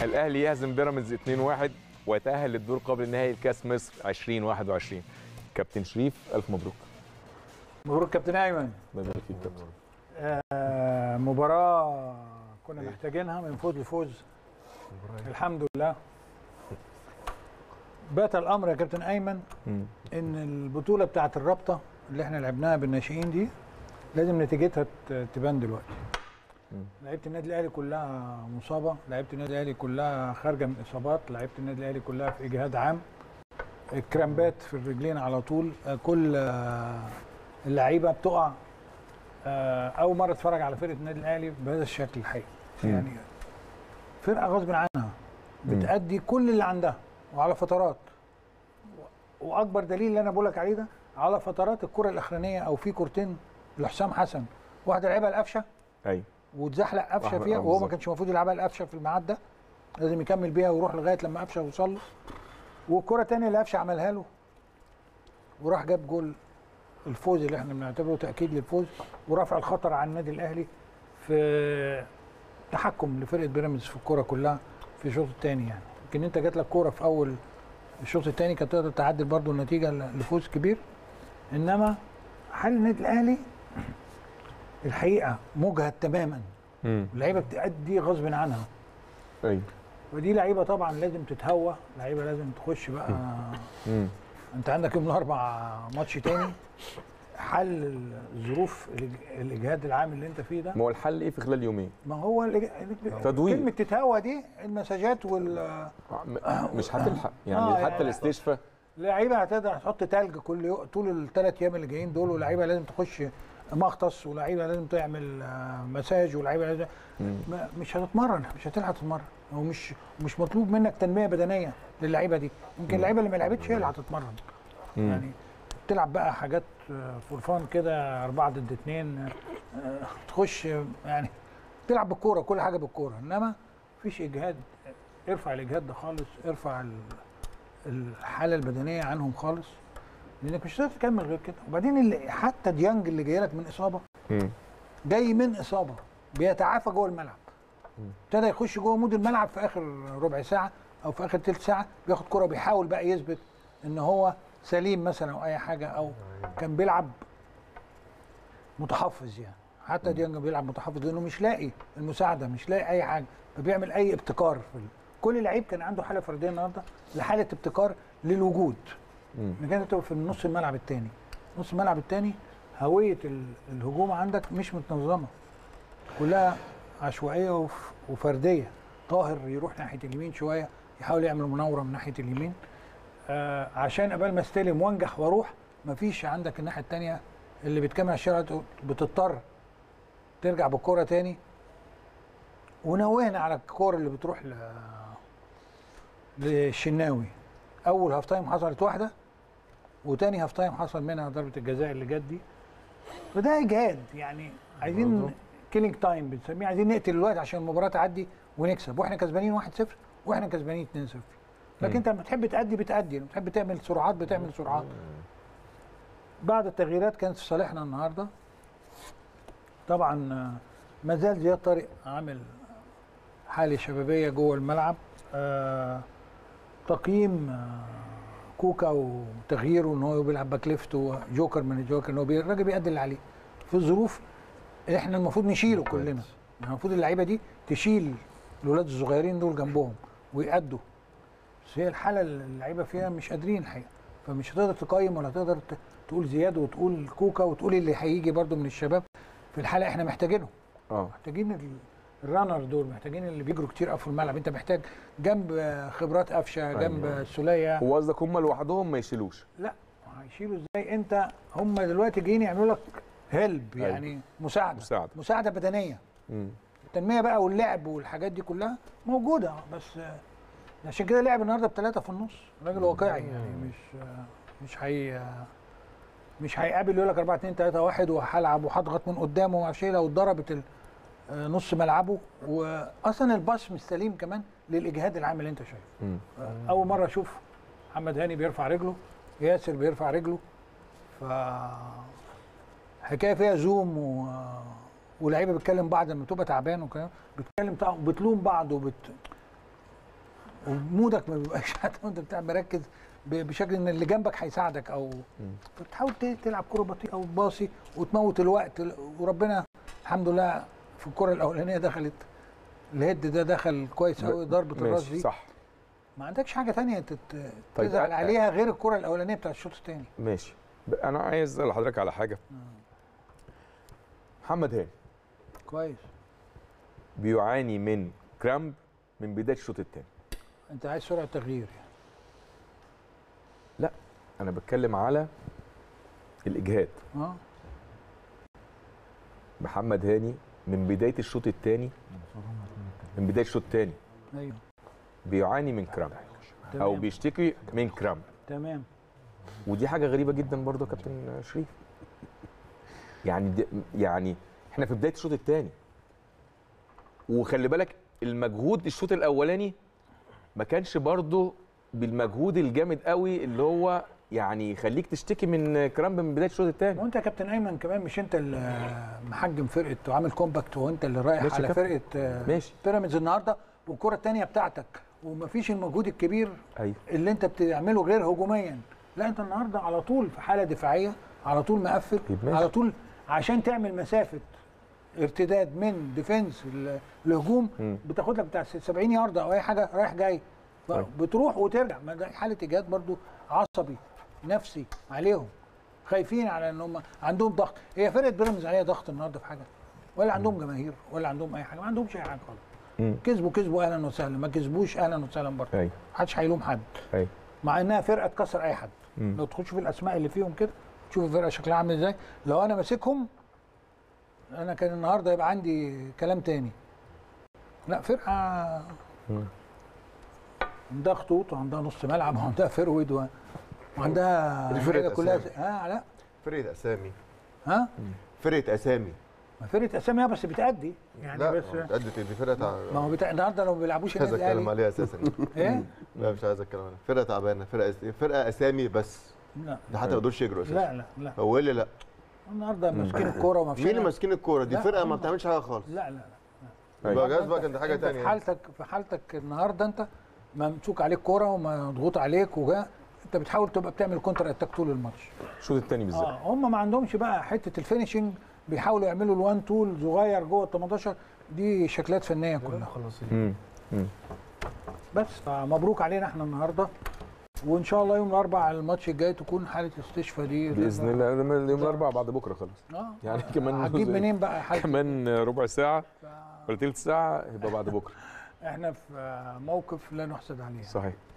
الاهلي يهزم بيراميدز 2-1 ويتاهل للدور قبل النهائي لكاس مصر 2021 كابتن شريف الف مبروك مبروك كابتن ايمن الله يبارك فيك كابتن آه مباراه كنا محتاجينها من فوز لفوز الحمد لله بات الامر يا كابتن ايمن مم. ان البطوله بتاعه الرابطه اللي احنا لعبناها بالناشئين دي لازم نتيجتها ت- تبان دلوقتي مم. لعيبه النادي الاهلي كلها مصابه لعيبه النادي الاهلي كلها خارجه من اصابات لعيبه النادي الاهلي كلها في اجهاد عام الكرامبات في الرجلين على طول آه، كل آه، اللعيبه بتقع آه، اول مره اتفرج على فرقه النادي الاهلي بهذا الشكل الحقيقي مم. يعني فرقه غصب عنها مم. بتأدي كل اللي عندها وعلى فترات و- واكبر دليل اللي انا بقول لك عليه ده على فترات الكره الاخرانيه او في كورتين لحسام حسن واحده لعبها القفشه ايوه واتزحلق قفشه واحدة- فيها آه وهو ما بالظبط. كانش المفروض يلعبها القفشه في الميعاد ده لازم يكمل بيها ويروح لغايه لما قفشه يوصل له والكره الثانيه اللي قفشه عملها له وراح جاب جول الفوز اللي احنا بنعتبره تاكيد للفوز ورفع الخطر عن النادي الاهلي في تحكم لفرقه بيراميدز في الكوره كلها في الشوط الثاني يعني يمكن انت جات لك كوره في اول الشوط الثاني كانت تقدر تعدل برضو النتيجه ل- لفوز كبير انما حال النادي الاهلي الحقيقه مجهد تماما مم. اللعيبه بتأدي غصب عنها ايوه ودي لعيبه طبعا لازم تتهوى لعيبه لازم تخش بقى مم. انت عندك يوم الاربع ماتش تاني حل الظروف الإج- الاجهاد العام اللي انت فيه ده ما هو الحل ايه في خلال يومين ما هو الإج- تدوير. كلمه تتهوى دي المساجات وال آه، م- مش هتلحق يعني آه، حتى يعني- الاستشفاء اللعيبه هتقدر تحط تلج كل يوم طول الثلاث ايام اللي جايين دول ولاعيبه لازم تخش مغطس ولاعيبه لازم تعمل آه، مساج ولاعيبه لازم مم. ما- مش هتتمرن مش هتلحق تتمرن هو مش مش مطلوب منك تنميه بدنيه للعيبه دي يمكن اللعيبه اللي ما لعبتش هي اللي هتتمرن مم. يعني تلعب بقى حاجات فورفان كده أربعة ضد اتنين آه، تخش آه، يعني تلعب بالكورة كل حاجة بالكورة إنما مفيش إجهاد ارفع الإجهاد ده خالص ارفع ال- الحالة البدنية عنهم خالص لأنك مش هتقدر تكمل غير كده وبعدين اللي حتى ديانج اللي جاي لك من إصابة مم. جاي من إصابة بيتعافى جوه الملعب ابتدى يخش جوه مود الملعب في آخر ربع ساعة أو في آخر تلت ساعة بياخد كرة بيحاول بقى يثبت إن هو سليم مثلا أو أي حاجة أو كان بيلعب متحفظ يعني حتى ديانج بيلعب متحفظ لانه مش لاقي المساعده مش لاقي اي حاجه فبيعمل اي ابتكار في ال... كل لعيب كان عنده حاله فرديه النهارده لحاله ابتكار للوجود مم. انك انت تبقى في نص الملعب الثاني نص الملعب الثاني هويه ال... الهجوم عندك مش متنظمه كلها عشوائيه وف... وفرديه طاهر يروح ناحيه اليمين شويه يحاول يعمل مناوره من ناحيه اليمين آه عشان قبل ما استلم وانجح واروح مفيش عندك الناحيه الثانيه اللي بتكمل الشارع بتضطر ترجع بالكوره تاني ونوهنا على الكوره اللي بتروح ل... للشناوي اول هاف تايم حصلت واحده وتاني هاف تايم حصل منها ضربه الجزاء اللي جت دي فده اجهاد يعني عايزين كيلينج تايم بنسميه عايزين نقتل الوقت عشان المباراه تعدي ونكسب واحنا كسبانين 1-0 واحنا كسبانين 2-0 لكن انت لما بتحب تأدي بتأدي لما بتحب تعمل سرعات بتعمل سرعات بعد التغييرات كانت في صالحنا النهارده طبعا آه، ما زال زياد طارق عامل حاله شبابيه جوه الملعب آه، تقييم آه، كوكا وتغييره ان هو بيلعب باك ليفت وجوكر من الجوكر ان هو بي- الراجل بيأدي اللي عليه في الظروف اللي احنا المفروض نشيله كلنا يعني المفروض اللعيبه دي تشيل الولاد الصغيرين دول جنبهم ويأدوا بس هي الحاله اللي اللعيبه فيها مش قادرين الحقيقه فمش هتقدر تقيم ولا تقدر ت- تقول زياد وتقول كوكا وتقول اللي هيجي برده من الشباب في الحاله احنا محتاجينهم اه محتاجين ال- الرانر دول محتاجين اللي بيجروا كتير قوي في الملعب انت محتاج جنب خبرات قفشه جنب أيوة. السوليه هو قصدك هم لوحدهم ما يشيلوش لا هيشيلوا ازاي انت هم دلوقتي جايين يعملوا لك هيلب أيوة. يعني مساعده مساعدة. مساعده بدنيه مم. التنميه بقى واللعب والحاجات دي كلها موجوده بس آه، عشان كده لعب النهارده بثلاثه في النص راجل واقعي يعني مش آه، مش هي آه، مش هيقابل يقول لك 4 2 3 1 وهلعب وهضغط من قدامه وما اعرفش ايه لو اتضربت ال- آه، نص ملعبه واصلا الباص مش سليم كمان للاجهاد العام اللي انت شايفه مم. اول مره اشوف محمد هاني بيرفع رجله ياسر بيرفع رجله ف حكايه فيها زوم و... ولعيبه بتكلم بعض لما تبقى تعبان وكلام بتكلم تع- بتلوم بعض وبت ومودك ما بيبقاش حتى وانت بتاع مركز ب- بشكل ان اللي جنبك هيساعدك او بتحاول ت- تلعب كره بطيئه او باصي وتموت الوقت وربنا الحمد لله في الكره الاولانيه دخلت الهيد ده دخل كويس قوي ضربه الراس ماشي دي صح ما عندكش حاجه تانية تت... طيب، تزعل أ- عليها غير الكره الاولانيه بتاعت الشوط الثاني ماشي ب- انا عايز اسال حضرتك على حاجه محمد هاني كويس بيعاني من كرامب من بدايه الشوط الثاني انت عايز سرعه تغيير يعني انا بتكلم على الاجهاد اه محمد هاني من بدايه الشوط الثاني من بدايه الشوط الثاني ايوه بيعاني من كرامب او تمام بيشتكي من كرامب تمام ودي حاجه غريبه جدا برضه يا كابتن شريف يعني دي يعني احنا في بدايه الشوط الثاني وخلي بالك المجهود الشوط الاولاني ما كانش برضه بالمجهود الجامد قوي اللي هو يعني يخليك تشتكي من كرامب من بدايه الشوط الثاني وانت يا كابتن ايمن كمان مش انت اللي محجم فرقه وعامل كومباكت وانت اللي رايح ماشي يا على كابتن. فرقه آه، ماشي. بيراميدز النهارده والكره الثانيه بتاعتك ومفيش المجهود الكبير ايوه اللي انت بتعمله غير هجوميا لا انت النهارده على طول في حاله دفاعيه على طول مقفل طيب ماشي. على طول عشان تعمل مسافه ارتداد من ديفنس ل- لهجوم مم. بتاخد لك بتاع 70 يارده او اي حاجه رايح جاي طيب. بتروح وترجع ما ده حاله اجهاد برضو عصبي نفسي عليهم خايفين على ان هم عندهم ضغط هي فرقه بيراميدز عليها ضغط النهارده في حاجه ولا عندهم جماهير ولا عندهم اي حاجه ما عندهمش اي حاجه خالص مم. كسبوا كسبوا اهلا وسهلا ما كسبوش اهلا وسهلا برضه ايوه محدش هيلوم حد ايوه مع انها فرقه تكسر اي حد مم. لو تخش في الاسماء اللي فيهم كده تشوف الفرقه شكلها عامل ازاي لو انا ماسكهم انا كان النهارده يبقى عندي كلام تاني لا فرقه مم. عندها خطوط وعندها نص ملعب وعندها فرود و- وعندها دي فرقة حاجة كلها أسامي. ها لا فرقه اسامي ها فرقه اسامي ما فرقه اسامي بس بتأدي يعني لا بس ادت دي فرقه تع... ما هو بتاع النهارده لو ما بيلعبوش مش عايز النادي اتكلم الاهلي عليها اساسا ايه لا مش عايز اتكلم عليها فرقه تعبانه فرقه أس- فرقه اسامي بس لا ده حتى ما يقدروش يجروا اساسا لا لا لا هو اللي لا النهارده ماسكين الكوره وما فيش مين اللي ماسكين الكوره دي لا، فرقه ما هم. بتعملش حاجه خالص لا لا لا أيوة. يبقى جاز بقى كان دي حاجه انت ثانيه في حالتك في حالتك النهارده انت ممسوك عليك كوره ومضغوط عليك وجا انت بتحاول تبقى بتعمل كونتر اتاك طول الماتش الشوط الثاني بالذات اه هم ما عندهمش بقى حته الفينشنج بيحاولوا يعملوا الوان تول صغير جوه ال 18 دي شكلات فنيه كلها مم. مم. بس فمبروك علينا احنا النهارده وان شاء الله يوم الاربعاء الماتش الجاي تكون حاله استشفاء دي باذن الله ده يوم الاربعاء بعد بكره خلاص اه يعني كمان هتجيب منين بقى حاله كمان ربع ساعه ولا تلت ساعه يبقى بعد بكره احنا في موقف لا نحسد عليه صحيح